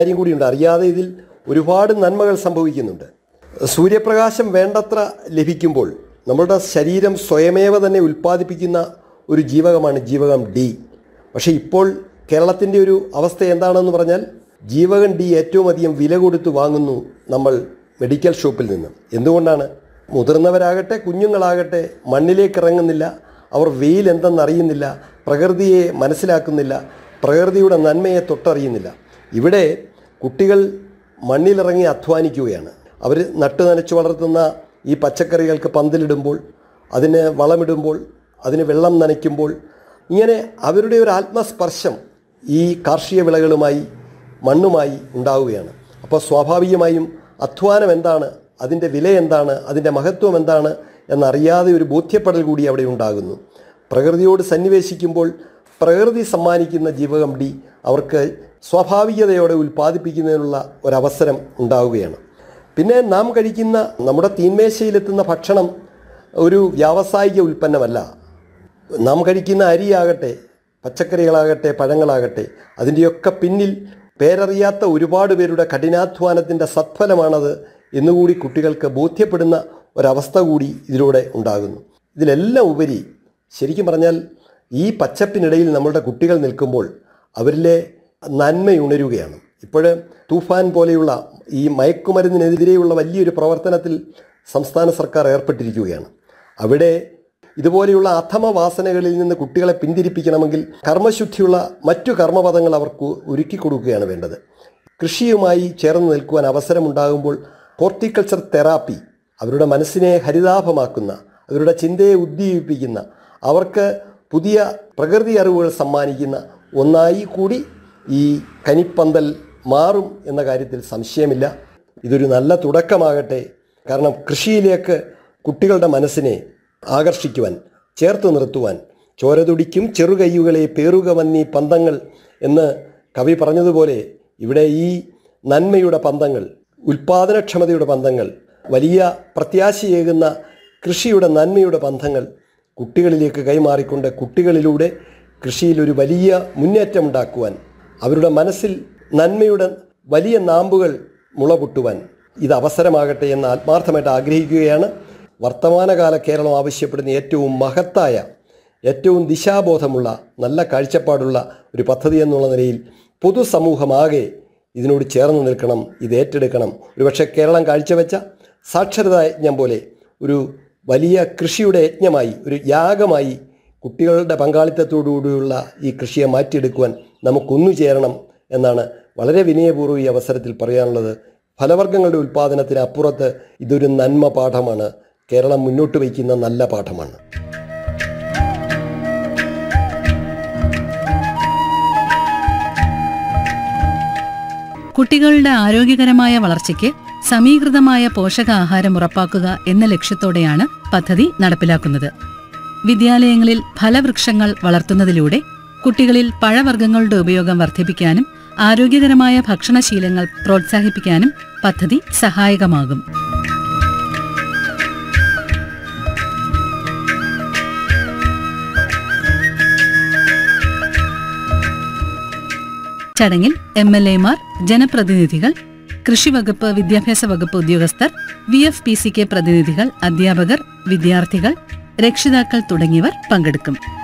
കാര്യം കൂടിയുണ്ട് അറിയാതെ ഇതിൽ ഒരുപാട് നന്മകൾ സംഭവിക്കുന്നുണ്ട് സൂര്യപ്രകാശം വേണ്ടത്ര ലഭിക്കുമ്പോൾ നമ്മുടെ ശരീരം സ്വയമേവ തന്നെ ഉൽപ്പാദിപ്പിക്കുന്ന ഒരു ജീവകമാണ് ജീവകം ഡി പക്ഷേ ഇപ്പോൾ കേരളത്തിൻ്റെ ഒരു അവസ്ഥ എന്താണെന്ന് പറഞ്ഞാൽ ജീവകം ഡി ഏറ്റവും അധികം വില കൊടുത്ത് വാങ്ങുന്നു നമ്മൾ മെഡിക്കൽ ഷോപ്പിൽ നിന്ന് എന്തുകൊണ്ടാണ് മുതിർന്നവരാകട്ടെ കുഞ്ഞുങ്ങളാകട്ടെ മണ്ണിലേക്ക് ഇറങ്ങുന്നില്ല അവർ വെയിൽ എന്തെന്നറിയുന്നില്ല പ്രകൃതിയെ മനസ്സിലാക്കുന്നില്ല പ്രകൃതിയുടെ നന്മയെ തൊട്ടറിയുന്നില്ല ഇവിടെ കുട്ടികൾ മണ്ണിലിറങ്ങി അധ്വാനിക്കുകയാണ് അവർ നട്ടു നനച്ച് വളർത്തുന്ന ഈ പച്ചക്കറികൾക്ക് പന്തലിടുമ്പോൾ അതിന് വളമിടുമ്പോൾ അതിന് വെള്ളം നനയ്ക്കുമ്പോൾ ഇങ്ങനെ അവരുടെ ഒരു ആത്മസ്പർശം ഈ കാർഷിക വിളകളുമായി മണ്ണുമായി ഉണ്ടാവുകയാണ് അപ്പോൾ സ്വാഭാവികമായും അധ്വാനം എന്താണ് അതിൻ്റെ വില എന്താണ് അതിൻ്റെ മഹത്വം എന്താണ് എന്നറിയാതെ ഒരു ബോധ്യപ്പെടൽ കൂടി അവിടെ ഉണ്ടാകുന്നു പ്രകൃതിയോട് സന്നിവേശിക്കുമ്പോൾ പ്രകൃതി സമ്മാനിക്കുന്ന ജീവകം ഡി അവർക്ക് സ്വാഭാവികതയോടെ ഉൽപ്പാദിപ്പിക്കുന്നതിനുള്ള ഒരവസരം ഉണ്ടാവുകയാണ് പിന്നെ നാം കഴിക്കുന്ന നമ്മുടെ തീന്മേശയിലെത്തുന്ന ഭക്ഷണം ഒരു വ്യാവസായിക ഉൽപ്പന്നമല്ല നാം കഴിക്കുന്ന അരിയാകട്ടെ പച്ചക്കറികളാകട്ടെ പഴങ്ങളാകട്ടെ അതിൻ്റെയൊക്കെ പിന്നിൽ പേരറിയാത്ത ഒരുപാട് പേരുടെ കഠിനാധ്വാനത്തിൻ്റെ സത്ഫലമാണത് എന്നുകൂടി കുട്ടികൾക്ക് ബോധ്യപ്പെടുന്ന ഒരവസ്ഥ കൂടി ഇതിലൂടെ ഉണ്ടാകുന്നു ഇതിലെല്ലാം ഉപരി ശരിക്കും പറഞ്ഞാൽ ഈ പച്ചപ്പിനിടയിൽ നമ്മളുടെ കുട്ടികൾ നിൽക്കുമ്പോൾ അവരിലെ നന്മയുണരുകയാണ് ഇപ്പോൾ തൂഫാൻ പോലെയുള്ള ഈ മയക്കുമരുന്നിനെതിരെയുള്ള വലിയൊരു പ്രവർത്തനത്തിൽ സംസ്ഥാന സർക്കാർ ഏർപ്പെട്ടിരിക്കുകയാണ് അവിടെ ഇതുപോലെയുള്ള അധമ വാസനകളിൽ നിന്ന് കുട്ടികളെ പിന്തിരിപ്പിക്കണമെങ്കിൽ കർമ്മശുദ്ധിയുള്ള മറ്റു കർമ്മപദങ്ങൾ അവർക്ക് ഒരുക്കി കൊടുക്കുകയാണ് വേണ്ടത് കൃഷിയുമായി ചേർന്ന് നിൽക്കുവാൻ അവസരമുണ്ടാകുമ്പോൾ ഹോർട്ടിക്കൾച്ചർ തെറാപ്പി അവരുടെ മനസ്സിനെ ഹരിതാഭമാക്കുന്ന അവരുടെ ചിന്തയെ ഉദ്ദീപിപ്പിക്കുന്ന അവർക്ക് പുതിയ പ്രകൃതി അറിവുകൾ സമ്മാനിക്കുന്ന ഒന്നായി കൂടി ഈ കനിപ്പന്തൽ മാറും എന്ന കാര്യത്തിൽ സംശയമില്ല ഇതൊരു നല്ല തുടക്കമാകട്ടെ കാരണം കൃഷിയിലേക്ക് കുട്ടികളുടെ മനസ്സിനെ ആകർഷിക്കുവാൻ ചേർത്ത് നിർത്തുവാൻ ചോരതുടിക്കും ചെറുകയ്യുകളെ പേറുക വന്നീ പന്തങ്ങൾ എന്ന് കവി പറഞ്ഞതുപോലെ ഇവിടെ ഈ നന്മയുടെ പന്തങ്ങൾ ഉൽപാദനക്ഷമതയുടെ പന്തങ്ങൾ വലിയ പ്രത്യാശയേകുന്ന കൃഷിയുടെ നന്മയുടെ ബന്ധങ്ങൾ കുട്ടികളിലേക്ക് കൈമാറിക്കൊണ്ട് കുട്ടികളിലൂടെ കൃഷിയിൽ ഒരു വലിയ മുന്നേറ്റം ഉണ്ടാക്കുവാൻ അവരുടെ മനസ്സിൽ നന്മയുടെ വലിയ നാമ്പുകൾ മുളപൊട്ടുവാൻ ഇത് അവസരമാകട്ടെ എന്ന് ആത്മാർത്ഥമായിട്ട് ആഗ്രഹിക്കുകയാണ് വർത്തമാനകാല കേരളം ആവശ്യപ്പെടുന്ന ഏറ്റവും മഹത്തായ ഏറ്റവും ദിശാബോധമുള്ള നല്ല കാഴ്ചപ്പാടുള്ള ഒരു പദ്ധതി എന്നുള്ള നിലയിൽ പൊതുസമൂഹമാകെ ഇതിനോട് ചേർന്ന് നിൽക്കണം ഇത് ഏറ്റെടുക്കണം ഒരുപക്ഷെ കേരളം കാഴ്ചവെച്ച സാക്ഷരതാ യജ്ഞം പോലെ ഒരു വലിയ കൃഷിയുടെ യജ്ഞമായി ഒരു യാഗമായി കുട്ടികളുടെ പങ്കാളിത്തത്തോടുകൂടിയുള്ള ഈ കൃഷിയെ മാറ്റിയെടുക്കുവാൻ നമുക്കൊന്നു ചേരണം എന്നാണ് വളരെ വിനയപൂർവ്വം ഈ അവസരത്തിൽ പറയാനുള്ളത് ഫലവർഗ്ഗങ്ങളുടെ ഉൽപ്പാദനത്തിന് അപ്പുറത്ത് ഇതൊരു നന്മ പാഠമാണ് കേരളം മുന്നോട്ട് വയ്ക്കുന്ന നല്ല പാഠമാണ് കുട്ടികളുടെ ആരോഗ്യകരമായ വളർച്ചയ്ക്ക് സമീകൃതമായ പോഷകാഹാരം ഉറപ്പാക്കുക എന്ന ലക്ഷ്യത്തോടെയാണ് പദ്ധതി നടപ്പിലാക്കുന്നത് വിദ്യാലയങ്ങളിൽ ഫലവൃക്ഷങ്ങൾ വളർത്തുന്നതിലൂടെ കുട്ടികളിൽ പഴവർഗ്ഗങ്ങളുടെ ഉപയോഗം വർദ്ധിപ്പിക്കാനും ആരോഗ്യകരമായ ഭക്ഷണശീലങ്ങൾ പ്രോത്സാഹിപ്പിക്കാനും പദ്ധതി സഹായകമാകും ചടങ്ങിൽ എം എൽ എമാർ ജനപ്രതിനിധികൾ കൃഷിവകുപ്പ് വിദ്യാഭ്യാസ വകുപ്പ് ഉദ്യോഗസ്ഥർ V F P C K പ്രതിനിധികൾ അധ്യാപകർ വിദ്യാർത്ഥികൾ രക്ഷിതാക്കൾ തുടങ്ങിയവർ പങ്കെടുക്കും